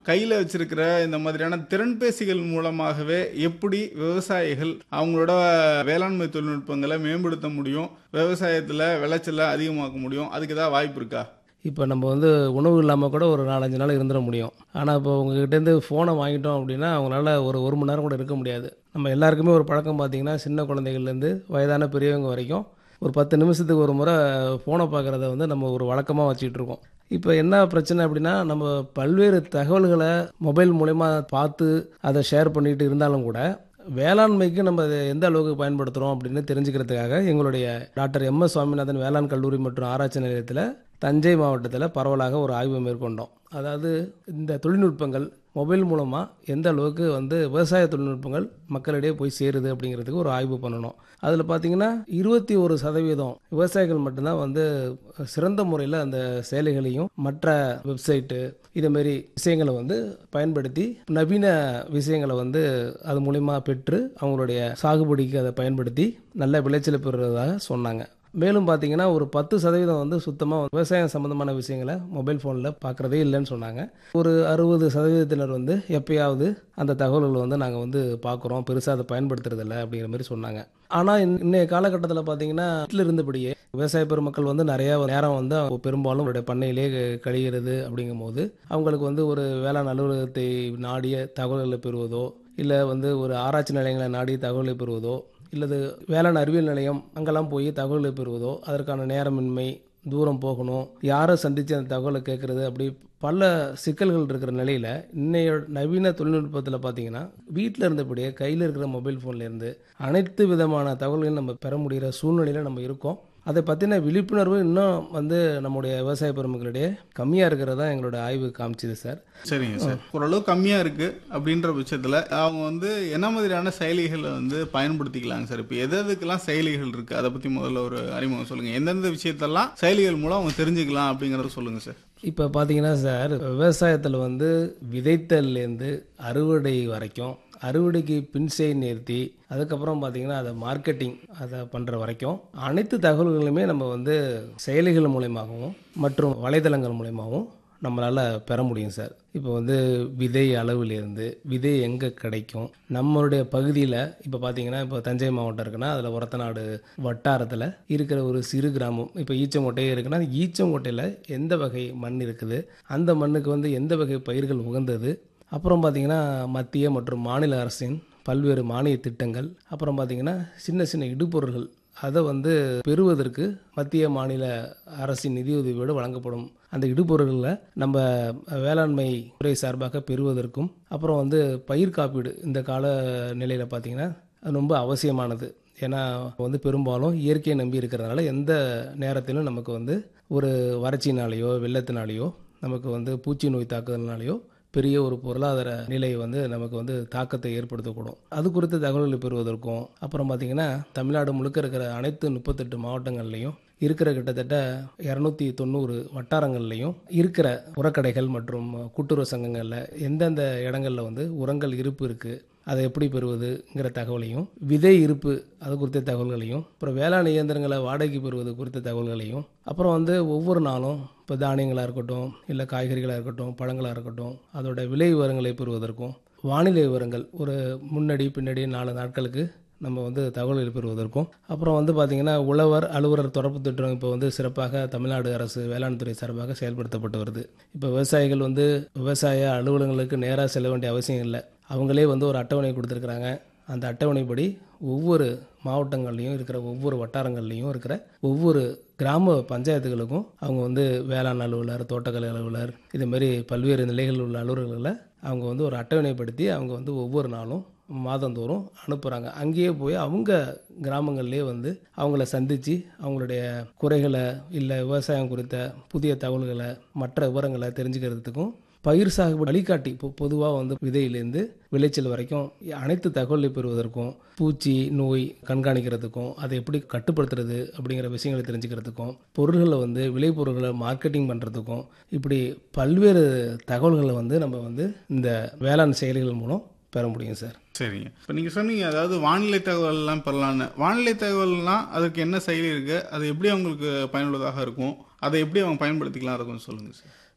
கையில் வச்சிருக்கிற இந்த மாதிரியான திறன்பேசிகள் மூலமாகவே எப்படி விவசாயிகள் அவங்களோட வேளாண்மை தொழில்நுட்பங்களை மேம்படுத்த முடியும் விவசாயத்தில் விளைச்சலை அதிகமாக்க முடியும் அதுக்கு ஏதாவது வாய்ப்பு இருக்கா இப்போ நம்ம வந்து உணவு இல்லாமல் கூட ஒரு நாலஞ்சு நாள் இருந்துட முடியும் ஆனால் இப்போ உங்ககிட்டேருந்து ஃபோனை வாங்கிட்டோம் அப்படின்னா அவங்களால ஒரு ஒரு மணி நேரம் கூட இருக்க முடியாது நம்ம எல்லாருக்குமே ஒரு பழக்கம் பார்த்தீங்கன்னா சின்ன குழந்தைகள்லேருந்து வயதான பெரியவங்க வரைக்கும் ஒரு பத்து நிமிஷத்துக்கு ஒரு முறை ஃபோனை பார்க்குறத வந்து நம்ம ஒரு வழக்கமாக வச்சுக்கிட்டு இருக்கோம் இப்போ என்ன பிரச்சனை அப்படின்னா நம்ம பல்வேறு தகவல்களை மொபைல் மூலயமா பார்த்து அதை ஷேர் பண்ணிட்டு இருந்தாலும் கூட வேளாண்மைக்கு நம்ம அதை எந்த அளவுக்கு பயன்படுத்துகிறோம் அப்படின்னு தெரிஞ்சுக்கிறதுக்காக எங்களுடைய டாக்டர் எம் எஸ் சுவாமிநாதன் வேளாண் கல்லூரி மற்றும் ஆராய்ச்சி நிலையத்தில் தஞ்சை மாவட்டத்தில் பரவலாக ஒரு ஆய்வு மேற்கொண்டோம் அதாவது இந்த தொழில்நுட்பங்கள் மொபைல் மூலமாக எந்த அளவுக்கு வந்து விவசாய தொழில்நுட்பங்கள் மக்களிடையே போய் சேருது அப்படிங்கிறதுக்கு ஒரு ஆய்வு பண்ணணும் அதில் பார்த்தீங்கன்னா இருபத்தி ஒரு சதவீதம் விவசாயிகள் மட்டும்தான் வந்து சிறந்த முறையில் அந்த செயலிகளையும் மற்ற வெப்சைட்டு இதுமாரி விஷயங்களை வந்து பயன்படுத்தி நவீன விஷயங்களை வந்து அது மூலிமா பெற்று அவங்களுடைய சாகுபடிக்கு அதை பயன்படுத்தி நல்ல விளைச்சலை பெறுவதாக சொன்னாங்க மேலும் பார்த்தீங்கன்னா ஒரு பத்து சதவீதம் வந்து சுத்தமாக விவசாயம் சம்மந்தமான விஷயங்களை மொபைல் ஃபோனில் பார்க்குறதே இல்லைன்னு சொன்னாங்க ஒரு அறுபது சதவீதத்தினர் வந்து எப்பயாவது அந்த தகவல்களை வந்து நாங்கள் வந்து பார்க்குறோம் பெருசாக அதை பயன்படுத்துறதில்ல அப்படிங்கிற மாதிரி சொன்னாங்க ஆனால் இன்னைய காலகட்டத்தில் பார்த்தீங்கன்னா வீட்டில் இருந்தபடியே விவசாய பெருமக்கள் வந்து நிறைய நேரம் வந்து அவங்க பெரும்பாலும் அவருடைய பண்ணையிலே கழிகிறது அப்படிங்கும்போது அவங்களுக்கு வந்து ஒரு வேளாண் அலுவலகத்தை நாடிய தகவல்களை பெறுவதோ இல்லை வந்து ஒரு ஆராய்ச்சி நிலையங்களை நாடி தகவலை பெறுவதோ இல்லது வேளாண் அறிவியல் நிலையம் அங்கெல்லாம் போய் தகவல்களை பெறுவதோ அதற்கான நேரமின்மை தூரம் போகணும் யாரை சந்தித்து அந்த தகவலை கேட்குறது அப்படி பல சிக்கல்கள் இருக்கிற நிலையில் இன்னைய நவீன தொழில்நுட்பத்தில் பார்த்தீங்கன்னா வீட்டில் இருந்தபடியே கையில் இருக்கிற மொபைல் ஃபோன்லேருந்து அனைத்து விதமான தகவல்களையும் நம்ம பெற முடிகிற சூழ்நிலையில் நம்ம இருக்கோம் அதை பற்றின விழிப்புணர்வு இன்னும் வந்து நம்முடைய விவசாய பெருமக்களிடையே கம்மியாக இருக்கிறதா எங்களோட ஆய்வு காமிச்சுது சார் சரிங்க சார் ஓரளவு கம்மியாக இருக்கு அப்படின்ற பட்சத்தில் அவங்க வந்து என்ன மாதிரியான செயலிகளை வந்து பயன்படுத்திக்கலாங்க சார் இப்போ எது எதுக்கெல்லாம் செயலிகள் இருக்கு அதை பற்றி முதல்ல ஒரு அறிமுகம் சொல்லுங்க எந்தெந்த விஷயத்தெல்லாம் செயலிகள் மூலம் அவங்க தெரிஞ்சுக்கலாம் அப்படிங்கறத சொல்லுங்க சார் இப்போ பார்த்தீங்கன்னா சார் விவசாயத்தில் வந்து விதைத்தல்லேருந்து அறுவடை வரைக்கும் அறுவடைக்கு பின்செய் நிறுத்தி அதுக்கப்புறம் பார்த்தீங்கன்னா அதை மார்க்கெட்டிங் அதை பண்ணுற வரைக்கும் அனைத்து தகவல்களுமே நம்ம வந்து செயலிகள் மூலயமாகவும் மற்றும் வலைதளங்கள் மூலயமாகவும் நம்மளால் பெற முடியும் சார் இப்போ வந்து விதை அளவிலிருந்து விதை எங்கே கிடைக்கும் நம்மளுடைய பகுதியில் இப்போ பார்த்தீங்கன்னா இப்போ தஞ்சை மாவட்டம் இருக்குன்னா அதில் ஒரத்தநாடு வட்டாரத்தில் இருக்கிற ஒரு சிறு கிராமம் இப்போ ஈச்சங்கோட்டையே இருக்குன்னா அந்த ஈச்சங்கோட்டையில் எந்த வகை மண் இருக்குது அந்த மண்ணுக்கு வந்து எந்த வகை பயிர்கள் உகந்தது அப்புறம் பார்த்தீங்கன்னா மத்திய மற்றும் மாநில அரசின் பல்வேறு மானிய திட்டங்கள் அப்புறம் பார்த்தீங்கன்னா சின்ன சின்ன இடுபொருள்கள் அதை வந்து பெறுவதற்கு மத்திய மாநில அரசின் நிதியுதவியோடு வழங்கப்படும் அந்த இடுபொருள்களை நம்ம வேளாண்மை துறை சார்பாக பெறுவதற்கும் அப்புறம் வந்து பயிர் காப்பீடு இந்த கால நிலையில் பார்த்தீங்கன்னா அது ரொம்ப அவசியமானது ஏன்னா வந்து பெரும்பாலும் இயற்கையை நம்பி இருக்கிறதுனால எந்த நேரத்திலும் நமக்கு வந்து ஒரு வறட்சினாலேயோ வெள்ளத்தினாலேயோ நமக்கு வந்து பூச்சி நோய் தாக்குதல்னாலேயோ பெரிய ஒரு பொருளாதார நிலை வந்து நமக்கு வந்து தாக்கத்தை ஏற்படுத்தக்கூடும் அது குறித்த தகவல்களை பெறுவதற்கும் அப்புறம் பார்த்திங்கன்னா தமிழ்நாடு முழுக்க இருக்கிற அனைத்து முப்பத்தெட்டு மாவட்டங்கள்லையும் இருக்கிற கிட்டத்தட்ட இரநூத்தி தொண்ணூறு வட்டாரங்கள்லையும் இருக்கிற உரக்கடைகள் மற்றும் கூட்டுறவு சங்கங்களில் எந்தெந்த இடங்களில் வந்து உரங்கள் இருப்பு இருக்குது அதை எப்படி பெறுவதுங்கிற தகவலையும் விதை இருப்பு அது குறித்த தகவல்களையும் அப்புறம் வேளாண் இயந்திரங்களை வாடகைக்கு பெறுவது குறித்த தகவல்களையும் அப்புறம் வந்து ஒவ்வொரு நாளும் இப்போ தானியங்களாக இருக்கட்டும் இல்லை காய்கறிகளாக இருக்கட்டும் பழங்களாக இருக்கட்டும் அதோட விலை விவரங்களை பெறுவதற்கும் வானிலை விவரங்கள் ஒரு முன்னாடி பின்னாடி நாலு நாட்களுக்கு நம்ம வந்து தகவல்கள் பெறுவதற்கும் அப்புறம் வந்து பார்த்திங்கன்னா உழவர் அலுவலர் தொடர்பு திட்டம் இப்போ வந்து சிறப்பாக தமிழ்நாடு அரசு வேளாண் துறை சார்பாக செயல்படுத்தப்பட்டு வருது இப்போ விவசாயிகள் வந்து விவசாய அலுவலகங்களுக்கு நேராக செல்ல வேண்டிய அவசியம் இல்லை அவங்களே வந்து ஒரு அட்டவணை கொடுத்துருக்குறாங்க அந்த அட்டவணைப்படி ஒவ்வொரு மாவட்டங்கள்லையும் இருக்கிற ஒவ்வொரு வட்டாரங்கள்லையும் இருக்கிற ஒவ்வொரு கிராம பஞ்சாயத்துகளுக்கும் அவங்க வந்து வேளாண் அலுவலர் தோட்டக்கலை அலுவலர் இதுமாரி பல்வேறு நிலைகளில் உள்ள அலுவலர்களை அவங்க வந்து ஒரு அட்டவணைப்படுத்தி அவங்க வந்து ஒவ்வொரு நாளும் மாதந்தோறும் அனுப்புகிறாங்க அங்கேயே போய் அவங்க கிராமங்கள்லேயே வந்து அவங்கள சந்தித்து அவங்களுடைய குறைகளை இல்லை விவசாயம் குறித்த புதிய தகவல்களை மற்ற விவரங்களை தெரிஞ்சுக்கிறதுக்கும் பயிர் சாகுபடி வழிகாட்டி இப்போ பொதுவாக வந்து விதையிலேருந்து விளைச்சல் வரைக்கும் அனைத்து தகவலை பெறுவதற்கும் பூச்சி நோய் கண்காணிக்கிறதுக்கும் அதை எப்படி கட்டுப்படுத்துறது அப்படிங்கிற விஷயங்களை தெரிஞ்சுக்கிறதுக்கும் பொருள்களை வந்து விளைபொருள்களை மார்க்கெட்டிங் பண்ணுறதுக்கும் இப்படி பல்வேறு தகவல்களை வந்து நம்ம வந்து இந்த வேளாண் செயலிகள் மூலம் பெற முடியும் சார் சரிங்க இப்போ நீங்கள் சொன்னீங்க அதாவது வானிலை தகவல்லாம் பெறலான்னு வானிலை தகவல்னால் அதுக்கு என்ன செயலி இருக்குது அது எப்படி அவங்களுக்கு பயனுள்ளதாக இருக்கும் அதை எப்படி அவங்க பயன்படுத்திக்கலாம் அதை கொஞ்சம் சொல்லுங்கள் சார்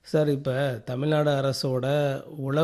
சார் இப்போ தமிழ்நாடு அரசோட உழ